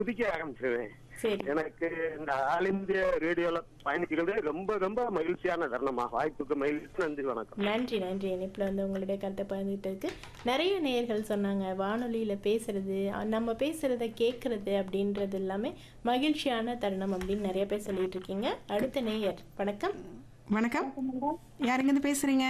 குதிக்க ஆரம்பிச்சிருவேன் சரி எனக்கு இந்த ஆல் இந்திய ரேடியோல பயணிக்கிறது ரொம்ப ரொம்ப மகிழ்ச்சியான தருணமா வாய்ப்புக்கு மகிழ்ச்சி நன்றி வணக்கம் நன்றி நன்றி இணைப்பில் வந்து உங்களுடைய கருத்தை பகிர்ந்துட்டதுக்கு நிறைய நேயர்கள் சொன்னாங்க வானொலியில் பேசுறது அஹ் நம்ம பேசுறத கேட்கறது அப்படின்றது எல்லாமே மகிழ்ச்சியான தருணம் அப்படின்னு நிறைய பேர் சொல்லிட்டு இருக்கீங்க அடுத்த நேயர் வணக்கம் வணக்கம் யாருங்க பேசுறீங்க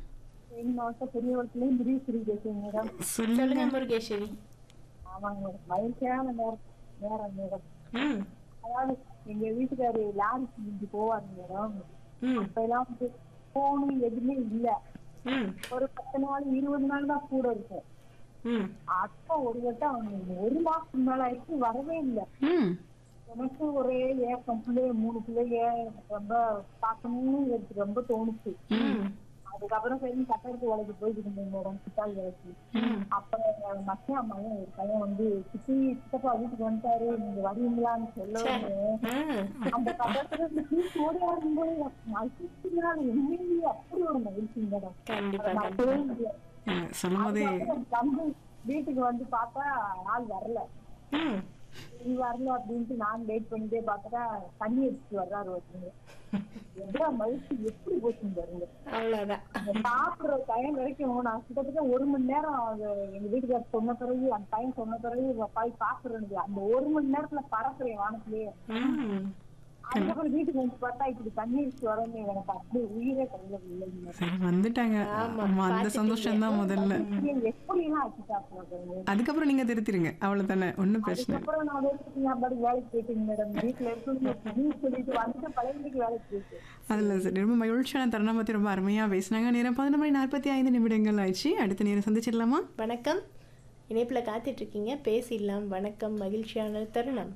எங்க மாவட்ட பெரியவர்களையும் முடிவு பேசுங்க மேடம் சொல்லுங்க சொல்லுங்க முருகேஸ்வரி ஆமாங்க மேடம் மகிழ்ச்சியான நேரம் நேரம் மேடம் ம் அதாவது எங்க வீட்டுக்காரு லாரி செஞ்சு போவாரு மேடம் ம் அப்ப எல்லாம் வந்து போனு எதுவுமே இல்ல ம் ஒரு பத்து நாள் இருபது நாள் தான் கூட இருக்கும் ம் அப்ப ஒரு வட்டம் அவங்க ஒரு மாசம் மேல ஆயிடுச்சு வரவே இல்லை ம் எனக்கு ஒரே ஏக்கம் பிள்ளைய மூணு பிள்ளைய எனக்கு ரொம்ப பார்க்கணும்னு எனக்கு ரொம்ப தோணுச்சு ம் அதுக்கப்புறம் சரி கட்டடத்து வேலைக்கு போயிட்டு இருந்தேன் மேடம் சித்தாள் வேலைக்கு அப்ப எங்க மச்சான் மகன் ஒரு பையன் வந்து சித்தி சித்தப்பா வீட்டுக்கு வந்துட்டாரு நீங்க வருவீங்களான்னு சொல்லவும் ஆ அந்த கட்டடத்துல இருந்து தூக்கி ஓடி வரும்போது மகிழ்ச்சினால உண்மையிலேயே அப்படி ஒரு மகிழ்ச்சி மேடம் கண்டிப்பா அதை கண்டிப்பா மறக்கவே முடியாது. சொல்லும் போதே அதுக்கப்புறம் தம்பி வீட்டுக்கு வந்து பார்த்தா ஆள் வரல ம் நீ வரல அப்படின்ட்டு நான் வெயிட் பண்ணிட்டே பார்த்தா தண்ணி அடிச்சுட்டு வர்றாரு ஒருத்தங்க எவ்வளவு மகிழ்ச்சி எப்படி போச்சுன்னு பாருங்க அவ்வளோதான் அந்த சாப்பிடுற டைம் வரைக்கும் நான் கிட்டத்தட்ட ஒரு மணி நேரம் அது எங்க வீட்டுக்காரர் சொன்ன பிறகு அந்த பையன் சொன்ன பிறகு போய் பாக்குறேன் அந்த ஒரு மணி நேரத்துல பறக்குறேன் வானத்திலேயே ம் அதுக்கப்புறம் வீட்டுக்கு வந்து பார்த்தா இப்படி தண்ணி அடிச்சு வரேன்னு எனக்கு அப்படி உயிரே கையில இல்லைங்க சரி வந்துட்டாங்க ஆமா, ஆமா அந்த சந்தோஷம் தான் முதல்ல எப்படி எல்லாம் ஆச்சு சாப்பிடுறது அதுக்கப்புறம் நீங்க திருத்திருங்க அவ்வளவுதானே ஒண்ணும் பிரச்சனை இல்லை. அதுக்கப்புறம் நான் வேலைக்கு நான் பாட்டுக்கு வேலைக்கு போயிட்டேங்க மேடம் வீட்டுல இருக்கு நீ சொல்லிட்டு வந்து பழைய வீட்டுக்கு வேலைக்கு போயிட்டு அதுல சரி ரொம்ப மகிழ்ச்சியான தருணம் பத்தி ரொம்ப அருமையா பேசினாங்க நேரம் பதினொரு மணி நாற்பத்தி ஐந்து நிமிடங்கள் ஆயிடுச்சு அடுத்த நேரம் சந்திச்சிடலாமா வணக்கம் இணைப்பில் காத்துட்டு இருக்கீங்க பேசிடலாம் வணக்கம் மகிழ்ச்சியான தருணம்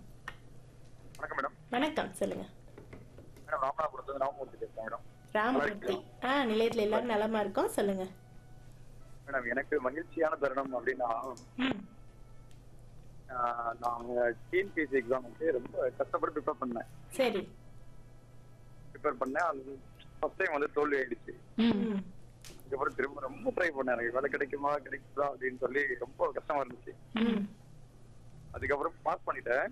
வணக்கம் மேடம் வணக்கம் சொல்லுங்க மேடம் ராமநாதபுரத்துல ராமமூர்த்தி பேசுறேன் மேடம் ராமமூர்த்தி ஆ நிலையத்தில் எல்லாரும் நலமா இருக்கோம் சொல்லுங்க மேடம் எனக்கு மகிழ்ச்சியான தருணம் அப்படின்னா ம் ஆஹ், நான் டிஎன்பிஎஸ்சி எக்ஸாம் வந்து ரொம்ப கஷ்டப்பட்டு ப்ரிப்பேர் பண்ணேன் சரி ப்ரிப்பேர் பண்ணேன் அது ஃபர்ஸ்ட் டைம் வந்து தோல்வி ஆயிடுச்சு ம் அதுக்கப்புறம் திரும்ப ரொம்ப ட்ரை பண்ணேன் எனக்கு வேலை கிடைக்குமா கிடைக்குதா அப்படின்னு சொல்லி ரொம்ப கஷ்டமா இருந்துச்சு ம் அதுக்கப்புறம் பாஸ் பண்ணிட்டேன்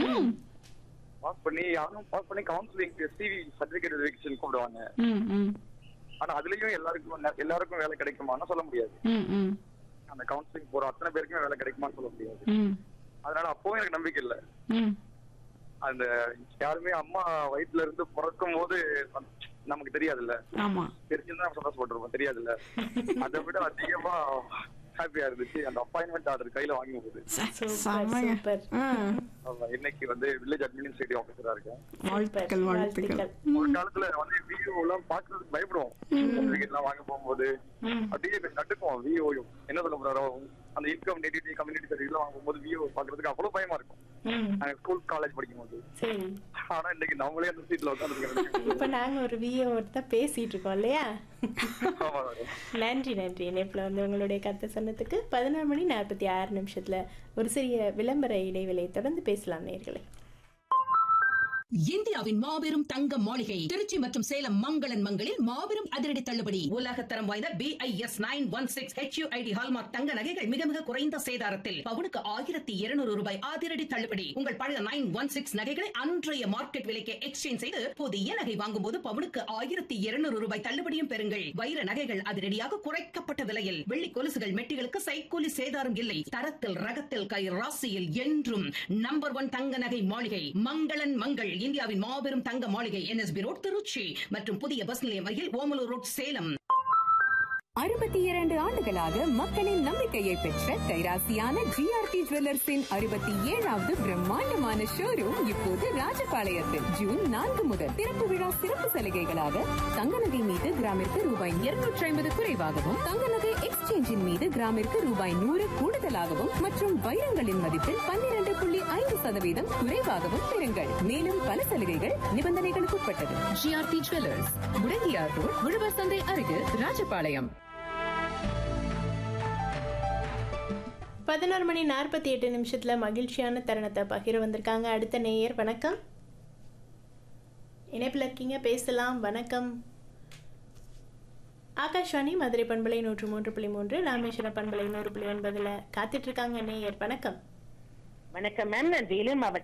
பாஸ் பண்ணி யாரும் பாஸ் பண்ணி கவுன்சிலிங் சிவி சர்டிபிகேட் வெரிஃபிகேஷன் கூப்பிடுவாங்க ம் ம் ஆனா அதுலயும் எல்லாருக்கும் நெ- எல்லாருக்கும் வேலை கிடைக்குமான்னு சொல்ல முடியாது ம் ம் அந்த கவுன்சிலிங் போற அத்தனை பேருக்குமே வேலை கிடைக்குமான்னு சொல்ல முடியாது ம் அதனால அப்பவும் எனக்கு நம்பிக்கை இல்லை ம் அந்த யாருமே அம்மா வயிற்றுல இருந்து பிறக்கும் போது நமக்கு தெரியாதுல்ல ஆமா தெரிஞ்சிருந்தா நம்ம சந்தோஷப்பட்டிருப்போம் தெரியாதுல்ல அதை விட அதிகமா ஹாப்பியா இருந்துச்சு அந்த அப்பாயின்மெண்ட் ஆர்டர் கையில வாங்கும் போது சூப்பர் செம்மங்க. சூப்பர் ஆ, ஆமா, இன்னைக்கு வந்து வில்லேஜ் அட்மினிஸ்ட்ரேட்டிவ் ஆஃபீஸரா இருக்கேன் வாழ்த்துக்கள் வாழ்த்துக்கள் ஒரு காலத்துல வந்து விஓ எல்லாம் பாக்குறதுக்கு பயப்படுவோம் சர்டிபிகேட் எல்லாம் வாங்க போகும்போது அப்படியே நட்டுக்குவோம் விஓயும் என்ன சொல்ல போறாரோ அந்த இன்கம் நெடிட்டி கம்யூனிட்டி சர்வீஸ் எல்லாம் வாங்கும் போது விஓ பாக்குறதுக்கு அவ்வளவு பயமா இருக்கும் ம் நாங்க ஸ்கூல் காலேஜ் படிக்கும் போது சரி ஆனா இன்னைக்கு நம்மளே அந்த சீட்ல உட்காந்துருக்கோம் இப்போ நாங்க ஒரு விஏ தான் பேசிட்டு இருக்கோம் இல்லையா ஆமா மேடம் நன்றி நன்றி இணைப்பில் வந்து உங்களுடைய கருத்தை சொன்னதுக்கு பதினொரு மணி நாற்பத்தி ஆறு நிமிஷத்துல ஒரு சிறிய விளம்பர இடைவேளை தொடர்ந்து பேசலாம் நேர்களே இந்தியாவின் மாபெரும் தங்க மாளிகை திருச்சி மற்றும் சேலம் மங்களன் மங்களில் மாபெரும் அதிரடி தள்ளுபடி உலகத்தரம் வாய்ந்த B I S nine one six HUID hallmark தங்க நகைகள் மிக மிக குறைந்த சேதாரத்தில் பவுனுக்கு ஆயிரத்தி இருநூறு ரூபாய் அதிரடி தள்ளுபடி உங்கள் பழைய நைன் ஒன் சிக்ஸ் நகைகளை அன்றைய மார்க்கெட் விலைக்கு எக்ஸ்சேஞ்ச் செய்து புதிய நகை வாங்கும் போது பவுனுக்கு ஆயிரத்தி இருநூறு ரூபாய் தள்ளுபடியும் பெறுங்கள் வைர நகைகள் அதிரடியாக குறைக்கப்பட்ட விலையில் வெள்ளி கொலுசுகள் மெட்டிகளுக்கு சைக்கூலி சேதாரம் இல்லை தரத்தில் ரகத்தில் கை ராசியில் என்றும் நம்பர் ஒன் தங்க நகை மாளிகை மங்களன் மங்கள் இந்தியாவின் மாபெரும் தங்க மாளிகை என்எஸ்பி ரோட் திருச்சி மற்றும் புதிய பஸ் நிலையம் அருகில் ஓமலூர் ரோட் சேலம் அறுபத்தி இரண்டு ஆண்டுகளாக மக்களின் நம்பிக்கையை பெற்ற கைராசியான ஜிஆர்டி ஜுவல்லர்ஸின் அறுபத்தி ஏழாவது பிரம்மாண்டமான ஷோரூம் இப்போது ராஜபாளையத்தில் ஜூன் நான்கு முதல் திறப்பு விழா சிறப்பு சலுகைகளாக தங்க நகை மீது கிராமிற்கு ரூபாய் இருநூற்றி ஐம்பது குறைவாகவும் தங்க நகை எக்ஸ்சேஞ்சின் மீது கிராமிற்கு ரூபாய் நூறு கூடுதலாகவும் மற்றும் வைரங்களின் மதிப்பில் பன்னிரண்டு புள்ளி ஐந்து சதவீதம் குறைவாகவும் பெறுங்கள் மேலும் பல சலுகைகள் நிபந்தனைகளுக்கு உட்பட்டது ஜிஆர்டி ஜுவல்லர்ஸ் முடங்கியார் ரோட் உழவர் சந்தை அருகில் ராஜபாளையம் பதினோரு மணி நாற்பத்தி எட்டு நிமிஷத்துல மகிழ்ச்சியான தருணத்தை பகிர வந்திருக்காங்க அடுத்த நேயர் வணக்கம் இணைப்பில் இருக்கீங்க பேசலாம் வணக்கம் ஆகாஷ்வாணி மதுரை பண்பலை நூற்று மூன்று புள்ளி மூன்று ராமேஸ்வரம் பண்பலை நூறு புள்ளி ஒன்பதுல காத்துட்டு இருக்காங்க நேயர் வணக்கம் வணக்கம் மேம் நான் வேலூர் மாவட்டம்